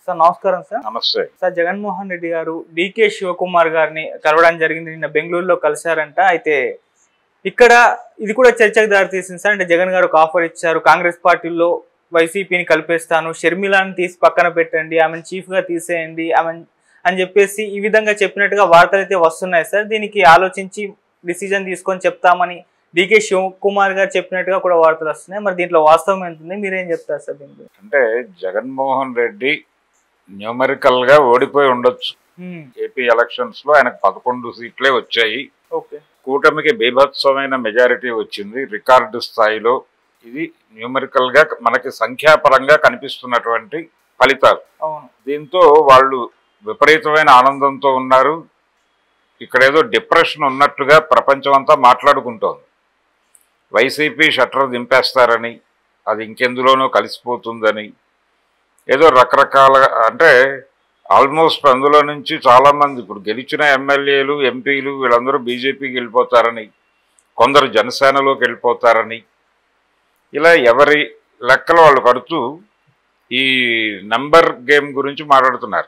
Sir నమస్కారం sir నమస్తే sir Jaganmohan Reddy గారు డికే శివకుమార్ గారిని కలవడం జరిగింది నిన్న బెంగళూరులో కలిశారంట అయితే ఇక్కడ ఇది కూడా చర్చకు దారితీసింది సార్ అంటే జగన్ గారు ఒక ఆఫర్ ఇచ్చారు కాంగ్రెస్ పార్టీలో వైసీపీని కలిపేస్తాను షర్మిలాని తీసి పక్కన పెట్టండి ఆమెను చీఫ్ గా తీసేయండి ఆమె అని చెప్పేసి ఈ విధంగా చెప్పినట్టుగా వార్తలు అయితే వస్తున్నాయి సార్ దీనికి ఆలోచించి డిసిజన్ తీసుకొని చెప్తామని డికే శివకుమార్ గారు చెప్పినట్టుగా కూడా వార్తలు వస్తున్నాయి మరి దీంట్లో వాస్తవం ఎంత ఉంది మీరేం చెప్తారు సార్ దీనికి అంటే జగన్మోహన్ రెడ్డి న్యూమరికల్ గా ఓడిపోయి ఉండొచ్చు ఏపీ ఎలక్షన్స్ లో ఆయనకు పదకొండు సీట్లే వచ్చాయి ఓకే కూటమికి బీభత్సమైన మెజారిటీ వచ్చింది రికార్డు స్థాయిలో ఇది న్యూమరికల్ గా మనకి సంఖ్యాపరంగా కనిపిస్తున్నటువంటి ఫలితాలు అవును దీంతో వాళ్ళు విపరీతమైన ఆనందంతో ఉన్నారు ఇక్కడ ఏదో డిప్రెషన్ ఉన్నట్టుగా ప్రపంచం అంతా మాట్లాడుకుంటోంది వైసీపీ షట్టర్ దింపేస్తారని అది ఇంకెందులోనో కలిసిపోతుందని ఏదో రకరకాల అంటే ఆల్మోస్ట్ అందులో నుంచి చాలామంది ఇప్పుడు గెలిచిన ఎమ్మెల్యేలు ఎంపీలు వీళ్ళందరూ బీజేపీకి వెళ్ళిపోతారని కొందరు జనసేనలోకి వెళ్ళిపోతారని ఇలా ఎవరి లెక్కలు వాళ్ళు కడుతూ ఈ నంబర్ గేమ్ గురించి మాట్లాడుతున్నారు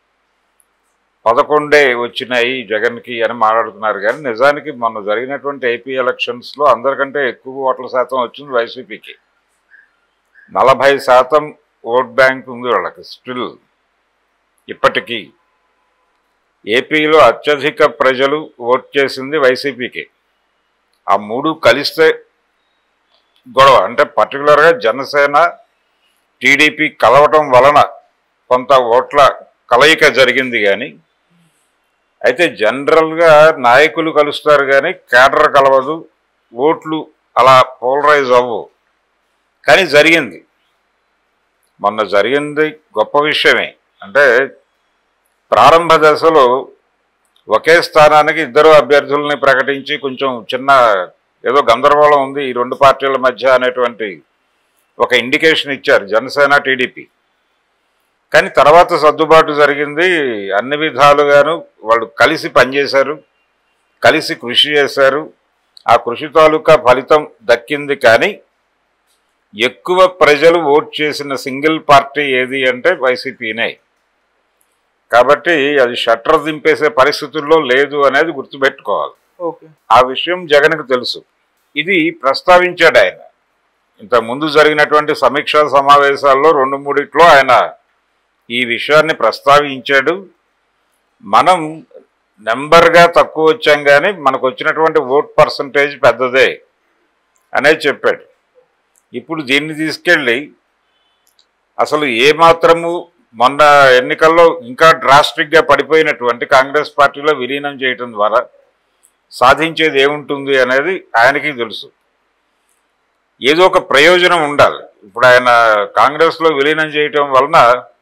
పదకొండే వచ్చినాయి జగన్కి అని మాట్లాడుతున్నారు కానీ నిజానికి మొన్న జరిగినటువంటి ఏపీ ఎలక్షన్స్లో అందరికంటే ఎక్కువ ఓట్ల శాతం వచ్చింది వైసీపీకి నలభై శాతం ఓట్ బ్యాంక్ ఉంది వాళ్ళకి స్టిల్ ఇప్పటికీ ఏపీలో అత్యధిక ప్రజలు ఓట్ చేసింది వైసీపీకి ఆ మూడు కలిస్తే గొడవ అంటే పర్టికులర్గా జనసేన టీడీపీ కలవటం వలన కొంత ఓట్ల కలయిక జరిగింది కానీ అయితే జనరల్గా నాయకులు కలుస్తారు కానీ కేడర్ కలవదు ఓట్లు అలా పోలరైజ్ అవ్వవు కానీ జరిగింది మొన్న జరిగింది గొప్ప విషయమే అంటే ప్రారంభ దశలో ఒకే స్థానానికి ఇద్దరు అభ్యర్థుల్ని ప్రకటించి కొంచెం చిన్న ఏదో గందరగోళం ఉంది ఈ రెండు పార్టీల మధ్య అనేటువంటి ఒక ఇండికేషన్ ఇచ్చారు జనసేన టీడీపీ కానీ తర్వాత సర్దుబాటు జరిగింది అన్ని విధాలుగాను వాళ్ళు కలిసి పనిచేశారు కలిసి కృషి చేశారు ఆ కృషి తాలూకా ఫలితం దక్కింది కానీ ఎక్కువ ప్రజలు ఓట్ చేసిన సింగిల్ పార్టీ ఏది అంటే వైసీపీనే కాబట్టి అది షట్టర్ దింపేసే పరిస్థితుల్లో లేదు అనేది గుర్తుపెట్టుకోవాలి ఓకే ఆ విషయం జగన్కు తెలుసు ఇది ప్రస్తావించాడు ఆయన ఇంత ముందు జరిగినటువంటి సమీక్షా సమావేశాల్లో రెండు మూడిట్లో ఆయన ఈ విషయాన్ని ప్రస్తావించాడు మనం నెంబర్గా తక్కువ వచ్చాం కానీ మనకు వచ్చినటువంటి ఓట్ పర్సంటేజ్ పెద్దదే అనేది చెప్పాడు ఇప్పుడు దీన్ని తీసుకెళ్ళి అసలు ఏ మాత్రము మొన్న ఎన్నికల్లో ఇంకా డ్రాస్టిక్గా పడిపోయినటువంటి కాంగ్రెస్ పార్టీలో విలీనం చేయటం ద్వారా సాధించేది ఏముంటుంది అనేది ఆయనకి తెలుసు ఏదో ఒక ప్రయోజనం ఉండాలి ఇప్పుడు ఆయన కాంగ్రెస్లో విలీనం చేయటం వలన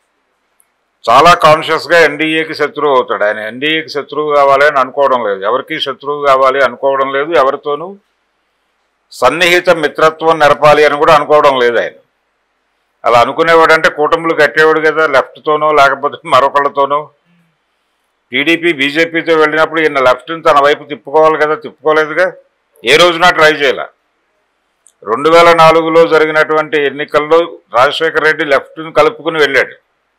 చాలా కాన్షియస్గా ఎన్డీఏకి శత్రువు అవుతాడు ఆయన ఎన్డీఏకి శత్రువు కావాలి అని అనుకోవడం లేదు ఎవరికి శత్రువు కావాలి అనుకోవడం లేదు ఎవరితోనూ సన్నిహిత మిత్రత్వం నెరపాలి అని కూడా అనుకోవడం లేదు ఆయన అలా అనుకునేవాడంటే కూటములు కట్టేవాడు కదా లెఫ్ట్తోనో లేకపోతే మరొకళ్ళతోనో టీడీపీ బీజేపీతో వెళ్ళినప్పుడు ఈయన లెఫ్ట్ని తన వైపు తిప్పుకోవాలి కదా తిప్పుకోలేదుగా ఏ రోజున ట్రై చేయాల రెండు వేల నాలుగులో జరిగినటువంటి ఎన్నికల్లో రాజశేఖర రెడ్డి లెఫ్ట్ని కలుపుకుని వెళ్ళాడు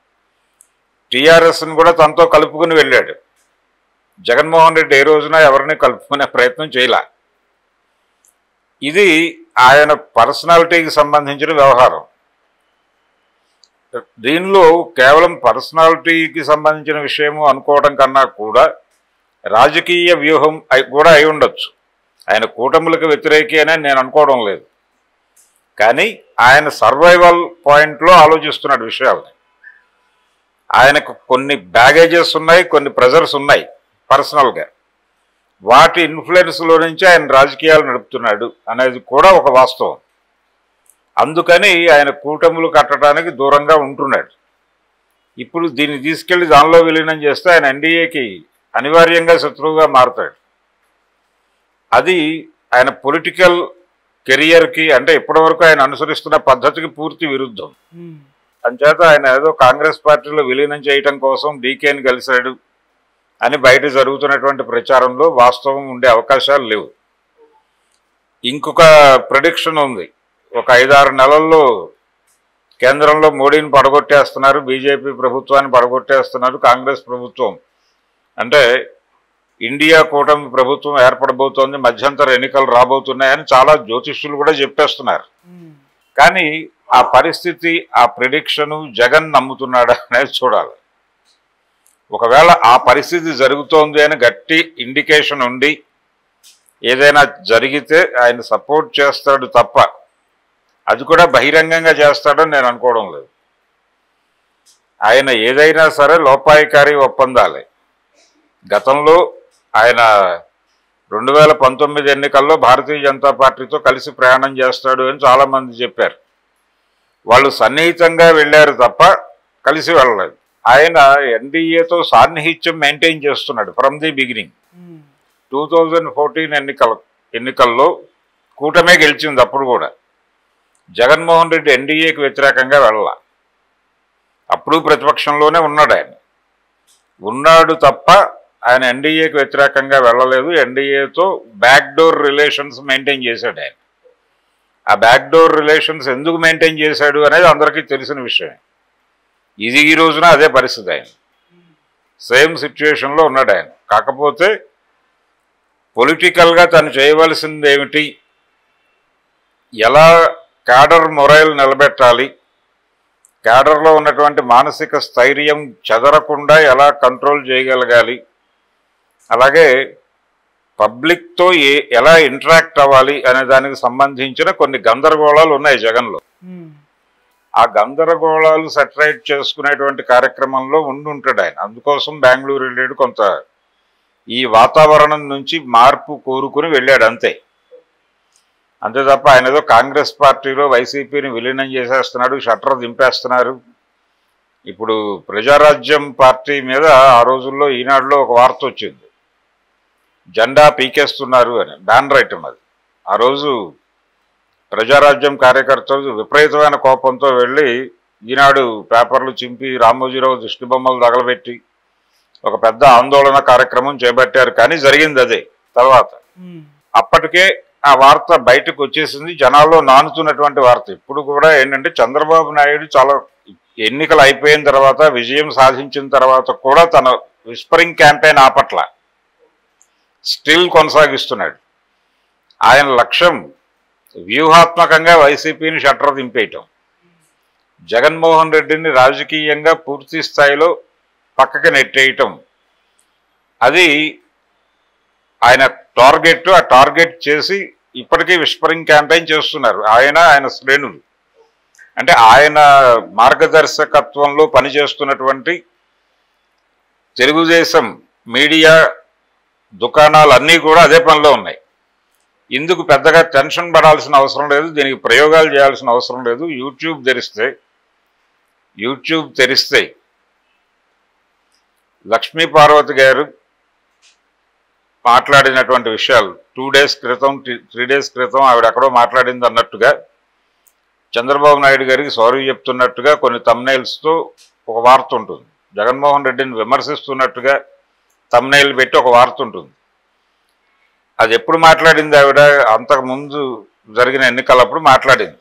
టీఆర్ఎస్ని కూడా తనతో కలుపుకుని వెళ్ళాడు జగన్మోహన్ రెడ్డి ఏ రోజున ఎవరిని కలుపుకునే ప్రయత్నం చేయలే ఇది ఆయన పర్సనాలిటీకి సంబంధించిన వ్యవహారం దీనిలో కేవలం పర్సనాలిటీకి సంబంధించిన విషయము అనుకోవడం కన్నా కూడా రాజకీయ వ్యూహం అయి- కూడా అయి ఉండొచ్చు ఆయన కూటములకు వ్యతిరేకి అని నేను అనుకోవడం లేదు కానీ ఆయన సర్వైవల్ పాయింట్లో ఆలోచిస్తున్నాడు విషయాలని ఆయనకు కొన్ని బ్యాగేజెస్ ఉన్నాయి కొన్ని ప్రెజర్స్ ఉన్నాయి పర్సనల్గా వాటి ఇన్ఫ్లుయెన్స్లో నుంచి ఆయన రాజకీయాలు నడుపుతున్నాడు అనేది కూడా ఒక వాస్తవం అందుకని ఆయన కూటములు కట్టడానికి దూరంగా ఉంటున్నాడు ఇప్పుడు దీన్ని తీసుకెళ్లి దానిలో విలీనం చేస్తే ఆయన ఎన్డీఏకి అనివార్యంగా శత్రువుగా మారుతాడు అది ఆయన పొలిటికల్ కెరియర్కి అంటే ఇప్పటివరకు ఆయన అనుసరిస్తున్న పద్ధతికి పూర్తి విరుద్ధం అంచేత ఆయన ఏదో కాంగ్రెస్ పార్టీలో విలీనం చేయటం కోసం డీకేని కలిశాడు అని బయట జరుగుతున్నటువంటి ప్రచారంలో వాస్తవం ఉండే అవకాశాలు లేవు ఇంకొక ప్రొడిక్షన్ ఉంది ఒక ఐదారు నెలల్లో కేంద్రంలో మోడీని పడగొట్టేస్తున్నారు బీజేపీ ప్రభుత్వాన్ని పడగొట్టేస్తున్నారు కాంగ్రెస్ ప్రభుత్వం అంటే ఇండియా కూటమి ప్రభుత్వం ఏర్పడబోతోంది మధ్యంతర ఎన్నికలు రాబోతున్నాయని చాలా జ్యోతిష్యులు కూడా చెప్పేస్తున్నారు కానీ ఆ పరిస్థితి ఆ ప్రిడిక్షన్ జగన్ నమ్ముతున్నాడా అనేది చూడాలి ఒకవేళ ఆ పరిస్థితి జరుగుతోంది అని గట్టి ఇండికేషన్ ఉండి ఏదైనా జరిగితే ఆయన సపోర్ట్ చేస్తాడు తప్ప అది కూడా బహిరంగంగా చేస్తాడని నేను అనుకోవడం లేదు ఆయన ఏదైనా సరే లోపాయికారి ఒప్పందాలే గతంలో ఆయన రెండు వేల పంతొమ్మిది ఎన్నికల్లో భారతీయ జనతా పార్టీతో కలిసి ప్రయాణం చేస్తాడు అని చాలామంది చెప్పారు వాళ్ళు సన్నిహితంగా వెళ్ళారు తప్ప కలిసి వెళ్ళలేదు ఆయన ఎన్డీఏతో సాన్నిహిత్యం మెయింటైన్ చేస్తున్నాడు from the beginning two thousand fourteen ఎన్నికల ఎన్నికల్లో కూటమే గెలిచింది అప్పుడు కూడా జగన్మోహన్ రెడ్డి ఎన్డీఏకి వ్యతిరేకంగా వెళ్ళాల అప్పుడు ప్రతిపక్షంలోనే ఉన్నాడు ఆయన ఉన్నాడు తప్ప ఆయన ఎన్డీఏకి వ్యతిరేకంగా వెళ్ళలేదు ఎన్డీఏతో బ్యాక్ డోర్ రిలేషన్స్ మెయింటైన్ చేశాడు ఆయన ఆ బ్యాక్ డోర్ రిలేషన్స్ ఎందుకు మెయింటైన్ చేశాడు అనేది అందరికీ తెలిసిన విషయమే ఇది ఈ రోజున అదే పరిస్థితి ఆయన సేమ్ సిచ్యువేషన్లో ఉన్నాడు ఆయన కాకపోతే పొలిటికల్గా తను చేయవలసింది ఏమిటి ఎలా క్యాడర్ మొరైల్ నిలబెట్టాలి క్యాడర్లో ఉన్నటువంటి మానసిక స్థైర్యం చెదరకుండా ఎలా కంట్రోల్ చేయగలగాలి అలాగే పబ్లిక్తో ఏ ఎలా ఇంటరాక్ట్ అవ్వాలి అనే దానికి సంబంధించిన కొన్ని గందరగోళాలు ఉన్నాయి జగన్లో ఆ గందరగోళాలు సెటరైట్ చేసుకునేటువంటి కార్యక్రమంలో ఉండి ఉంటాడు ఆయన అందుకోసం బెంగళూరు వెళ్ళాడు కొంత ఈ వాతావరణం నుంచి మార్పు కోరుకుని వెళ్ళాడు అంతే అంతే తప్ప ఆయన ఏదో కాంగ్రెస్ పార్టీలో వైసీపీని విలీనం చేసేస్తున్నాడు షట్టర్ దింపేస్తున్నారు ఇప్పుడు ప్రజారాజ్యం పార్టీ మీద ఆ రోజుల్లో ఈనాడులో ఒక వార్త వచ్చింది జెండా పీకేస్తున్నారు అని బ్యాన్ రైటం అది ఆ రోజు ప్రజారాజ్యం కార్యకర్తలు విపరీతమైన కోపంతో వెళ్ళి ఈనాడు పేపర్లు చింపి రామోజీరావు దిష్టి బొమ్మలు తగలబెట్టి ఒక పెద్ద ఆందోళన కార్యక్రమం చేపట్టారు కానీ జరిగింది అదే తర్వాత అప్పటికే ఆ వార్త బయటకు వచ్చేసింది జనాల్లో నానుతున్నటువంటి వార్త ఇప్పుడు కూడా ఏంటంటే చంద్రబాబు నాయుడు చాలా ఎన్నికలు అయిపోయిన తర్వాత విజయం సాధించిన తర్వాత కూడా తన విస్పరింగ్ క్యాంపెయిన్ ఆపట్ల స్టిల్ కొనసాగిస్తున్నాడు ఆయన లక్ష్యం వ్యూహాత్మకంగా వైసీపీని షట్టర్ దింపేయటం జగన్మోహన్ రెడ్డిని రాజకీయంగా పూర్తి స్థాయిలో పక్కకి నెట్టేయటం అది ఆయన టార్గెట్ ఆ టార్గెట్ చేసి ఇప్పటికీ విస్పరింగ్ క్యాంపెయిన్ చేస్తున్నారు ఆయన ఆయన శ్రేణులు అంటే ఆయన మార్గదర్శకత్వంలో పనిచేస్తున్నటువంటి తెలుగుదేశం మీడియా దుకాణాలు అన్నీ కూడా అదే పనిలో ఉన్నాయి ఇందుకు పెద్దగా టెన్షన్ పడాల్సిన అవసరం లేదు దీనికి ప్రయోగాలు చేయాల్సిన అవసరం లేదు యూట్యూబ్ తెరిస్తే యూట్యూబ్ తెరిస్తే లక్ష్మీ పార్వతి గారు మాట్లాడినటువంటి విషయాలు టూ డేస్ క్రితం త్రీ డేస్ క్రితం ఆవిడ ఎక్కడో మాట్లాడింది అన్నట్టుగా చంద్రబాబు నాయుడు గారికి సారీ చెప్తున్నట్టుగా కొన్ని తమ్నైల్స్తో ఒక వార్త ఉంటుంది జగన్మోహన్ రెడ్డిని విమర్శిస్తున్నట్టుగా తమ్నైల్ పెట్టి ఒక వార్త ఉంటుంది అది ఎప్పుడు మాట్లాడింది ఆవిడ అంతకుముందు జరిగిన ఎన్నికలప్పుడు మాట్లాడింది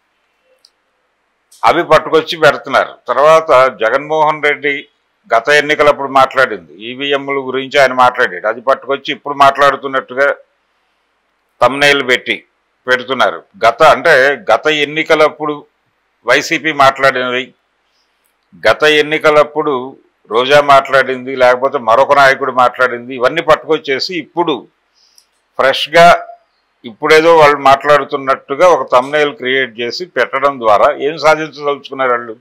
అవి పట్టుకొచ్చి పెడుతున్నారు తర్వాత జగన్మోహన్ రెడ్డి గత ఎన్నికలప్పుడు మాట్లాడింది ఈవీఎంల గురించి ఆయన మాట్లాడాడు అది పట్టుకొచ్చి ఇప్పుడు మాట్లాడుతున్నట్టుగా తమ్నైల్ పెట్టి పెడుతున్నారు గత అంటే గత ఎన్నికలప్పుడు వైసీపీ మాట్లాడినవి గత ఎన్నికలప్పుడు రోజా మాట్లాడింది లేకపోతే మరొక నాయకుడు మాట్లాడింది ఇవన్నీ పట్టుకొచ్చేసి ఇప్పుడు ఫ్రెష్గా ఇప్పుడేదో వాళ్ళు మాట్లాడుతున్నట్టుగా ఒక తమ్నైల్ క్రియేట్ చేసి పెట్టడం ద్వారా ఏం సాధించదలుచుకున్నారు వాళ్ళు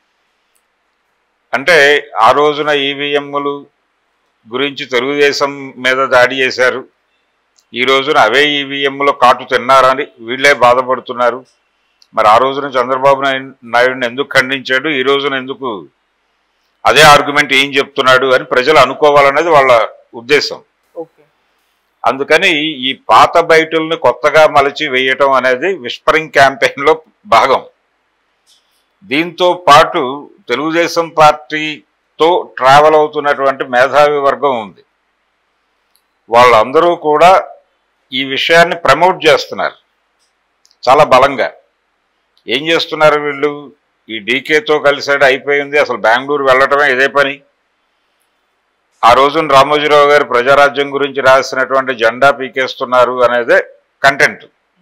అంటే ఆ రోజున ఈవీఎంలు గురించి తెలుగుదేశం మీద దాడి చేశారు ఈ రోజున అవే ఈవీఎంలో కాటు తిన్నారని వీళ్ళే బాధపడుతున్నారు మరి ఆ రోజున చంద్రబాబు నాయుడు నాయుడిని ఎందుకు ఖండించాడు ఈ రోజున ఎందుకు అదే ఆర్గ్యుమెంట్ ఏం చెప్తున్నాడు అని ప్రజలు అనుకోవాలనేది వాళ్ళ ఉద్దేశం ఓకే అందుకని ఈ పాత బయటల్ని కొత్తగా మలచి వేయటం అనేది విస్పరింగ్ క్యాంపెయిన్లో భాగం దీంతో పాటు తెలుగుదేశం పార్టీతో ట్రావెల్ అవుతున్నటువంటి మేధావి వర్గం ఉంది వాళ్ళందరూ కూడా ఈ విషయాన్ని ప్రమోట్ చేస్తున్నారు చాలా బలంగా ఏం చేస్తున్నారు వీళ్ళు ఈ డీకేతో కలిసాడు అయిపోయింది అసలు బెంగళూరు వెళ్ళటమే ఇదే పని ఆ రోజున రామోజీరావు గారు ప్రజారాజ్యం గురించి రాసినటువంటి జెండా పీకేస్తున్నారు అనేదే కంటెంట్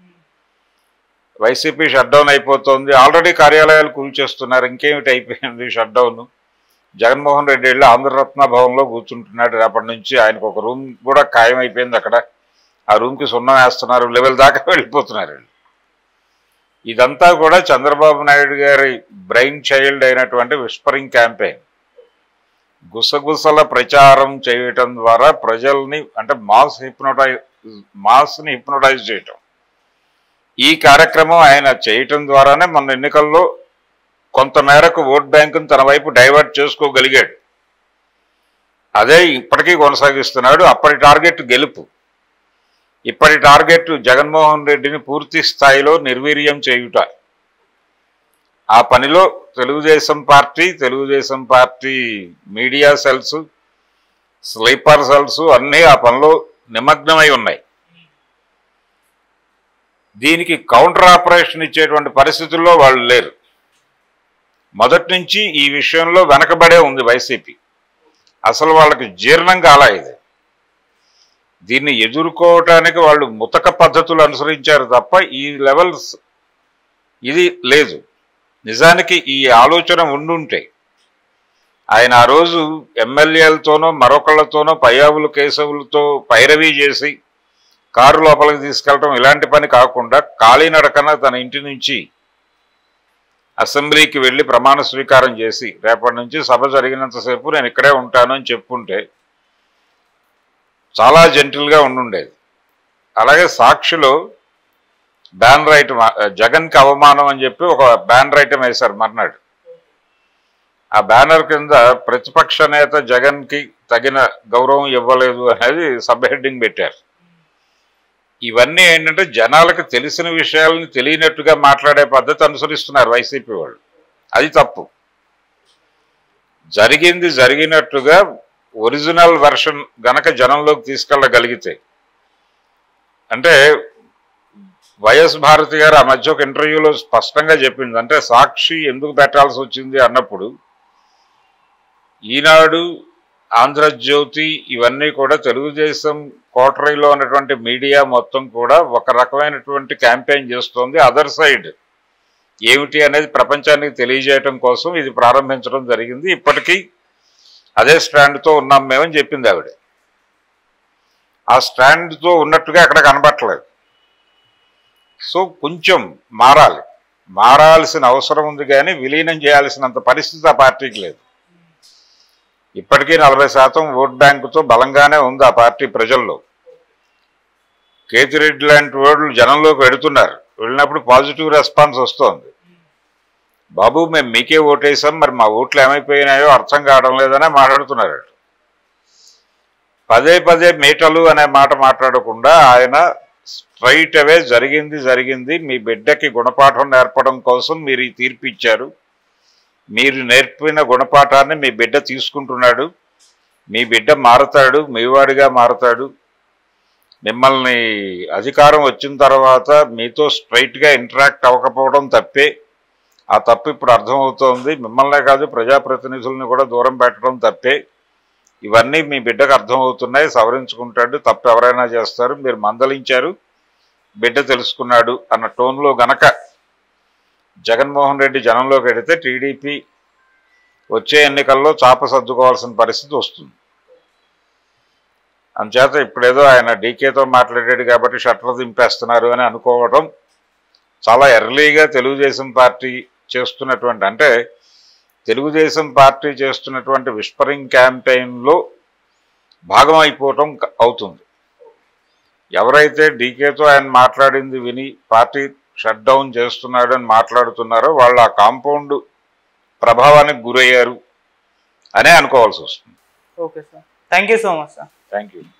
వైసీపీ షట్ డౌన్ అయిపోతుంది ఆల్రెడీ కార్యాలయాలు కూల్చేస్తున్నారు ఇంకేమిటి అయిపోయింది షట్ డౌన్ జగన్మోహన్ రెడ్డి వెళ్ళి ఆంధ్రరత్న భవన్లో కూర్చుంటున్నాడు రేపటి నుంచి ఆయనకు ఒక రూమ్ కూడా ఖాయం అయిపోయింది అక్కడ ఆ రూమ్కి సున్నం వేస్తున్నారు లెవెల్ దాకా వెళ్ళిపోతున్నారు వీళ్ళు. ఇదంతా కూడా చంద్రబాబు నాయుడు గారి బ్రెయిన్ చైల్డ్ అయినటువంటి విస్పరింగ్ క్యాంపెయిన్ గుసగుసల ప్రచారం చేయటం ద్వారా ప్రజల్ని అంటే మాస్ హిప్నోటైజ్ మాస్ని హిప్నోటైజ్ చేయటం ఈ కార్యక్రమం ఆయన చేయటం ద్వారానే మన ఎన్నికల్లో కొంత మేరకు ఓట్ బ్యాంకును తన వైపు డైవర్ట్ చేసుకోగలిగాడు అదే ఇప్పటికీ కొనసాగిస్తున్నాడు అప్పటి టార్గెట్ గెలుపు ఇప్పటి టార్గెట్ జగన్మోహన్ రెడ్డిని పూర్తి స్థాయిలో నిర్వీర్యం చేయుట ఆ పనిలో Telugu Desam party Telugu Desam party media cells sleeper cells అన్నీ ఆ పనిలో నిమగ్నమై ఉన్నాయి దీనికి కౌంటర్ ఆపరేషన్ ఇచ్చేటువంటి పరిస్థితుల్లో వాళ్ళు లేరు మొదటి నుంచి ఈ విషయంలో వెనకబడే ఉంది వైసీపీ అసలు వాళ్ళకి జీర్ణం కాలా ఇది దీన్ని ఎదుర్కోవటానికి వాళ్ళు ముతక పద్ధతులు అనుసరించారు తప్ప ఈ లెవెల్స్ ఇది లేదు నిజానికి ఈ ఆలోచన ఉండుంటే ఆయన ఆ రోజు ఎమ్మెల్యేలతోనో మరొకళ్ళతోనో పయ్యావులు కేశవులతో పైరవీ చేసి కారు లోపలికి తీసుకెళ్ళటం ఇలాంటి పని కాకుండా కాలినడకన తన ఇంటి నుంచి అసెంబ్లీకి వెళ్ళి ప్రమాణ స్వీకారం చేసి రేపటి నుంచి సభ జరిగినంతసేపు నేను ఇక్కడే ఉంటాను అని చెప్పుంటే చాలా జెంటిల్గా ఉండుండేది అలాగే సాక్షిలో బ్యానర్ ఐటమ్ జగన్కి అవమానం అని చెప్పి ఒక బ్యానర్ ఐటమ్ వేశారు మర్నాడు ఆ బ్యానర్ కింద ప్రతిపక్ష నేత జగన్కి తగిన గౌరవం ఇవ్వలేదు అనేది సబ్ హెడ్డింగ్ పెట్టారు ఇవన్నీ ఏంటంటే జనాలకు తెలిసిన విషయాలను తెలియనట్టుగా మాట్లాడే పద్ధతి అనుసరిస్తున్నారు వైసీపీ వాళ్ళు అది తప్పు జరిగింది జరిగినట్టుగా ఒరిజినల్ వెర్షన్ గనక జనంలోకి తీసుకెళ్ళగలిగితే అంటే వైఎస్ భారతి గారు ఆ మధ్య ఒక ఇంటర్వ్యూలో స్పష్టంగా చెప్పింది అంటే సాక్షి ఎందుకు పెట్టాల్సి వచ్చింది అన్నప్పుడు ఈనాడు ఆంధ్రజ్యోతి ఇవన్నీ కూడా తెలుగుదేశం కోటరీలో ఉన్నటువంటి మీడియా మొత్తం కూడా ఒక రకమైనటువంటి క్యాంపెయిన్ చేస్తోంది అదర్ సైడ్ ఏమిటి అనేది ప్రపంచానికి తెలియజేయటం కోసం ఇది ప్రారంభించడం జరిగింది ఇప్పటికీ అదే స్టాండ్తో ఉన్నాం మేమని చెప్పింది ఆవిడ ఆ స్టాండ్తో ఉన్నట్టుగా అక్కడ కనబట్టలేదు సో కొంచెం మారాలి మారాల్సిన అవసరం ఉంది కానీ విలీనం చేయాల్సినంత పరిస్థితి ఆ పార్టీకి లేదు ఇప్పటికీ నలభై శాతం ఓట్ బ్యాంకుతో బలంగానే ఉంది ఆ పార్టీ ప్రజల్లో కేతిరెడ్డి లాంటి వాళ్ళు జనంలోకి వెడుతున్నారు వెళ్ళినప్పుడు పాజిటివ్ రెస్పాన్స్ వస్తోంది బాబు మేము మీకే ఓటేసాం మరి మా ఓట్లు ఏమైపోయినాయో అర్థం కావడం లేదనే మాట్లాడుతున్నారు పదే పదే మీటలు అనే మాట మాట్లాడకుండా ఆయన స్ట్రైట్ అవే జరిగింది జరిగింది మీ బిడ్డకి గుణపాఠం నేర్పడం కోసం మీరు ఈ తీర్పు ఇచ్చారు మీరు నేర్పిన గుణపాఠాన్ని మీ బిడ్డ తీసుకుంటున్నాడు మీ బిడ్డ మారతాడు మీవాడిగా మారతాడు మిమ్మల్ని అధికారం వచ్చిన తర్వాత మీతో స్ట్రైట్గా ఇంటరాక్ట్ అవ్వకపోవడం తప్పే ఆ తప్పు ఇప్పుడు అర్థమవుతోంది మిమ్మల్నే కాదు ప్రజాప్రతినిధుల్ని కూడా దూరం పెట్టడం తప్పే ఇవన్నీ మీ బిడ్డకు అర్థమవుతున్నాయి సవరించుకుంటాడు తప్పు ఎవరైనా చేస్తారు మీరు మందలించారు బిడ్డ తెలుసుకున్నాడు అన్న టోన్లో గనక జగన్మోహన్ రెడ్డి జనంలోకి వెడితే టీడీపీ వచ్చే ఎన్నికల్లో చాప సర్దుకోవాల్సిన పరిస్థితి వస్తుంది అంచేత ఇప్పుడేదో ఆయన డీకేతో మాట్లాడాడు కాబట్టి షట్టర్ దింపేస్తున్నారు అని అనుకోవడం చాలా ఎర్లీగా తెలుగుదేశం పార్టీ చేస్తున్నటువంటి అంటే తెలుగుదేశం పార్టీ చేస్తున్నటువంటి విస్పరింగ్ క్యాంపెయిన్లో భాగం అయిపోవటం క- అవుతుంది ఎవరైతే డీకేతో ఆయన మాట్లాడింది విని పార్టీ షట్ డౌన్ చేస్తున్నాడు అని మాట్లాడుతున్నారో వాళ్ళు ఆ కాంపౌండ్ ప్రభావానికి గురయ్యారు అనే అనుకోవాల్సి వస్తుంది okay sir thank you so much sir thank you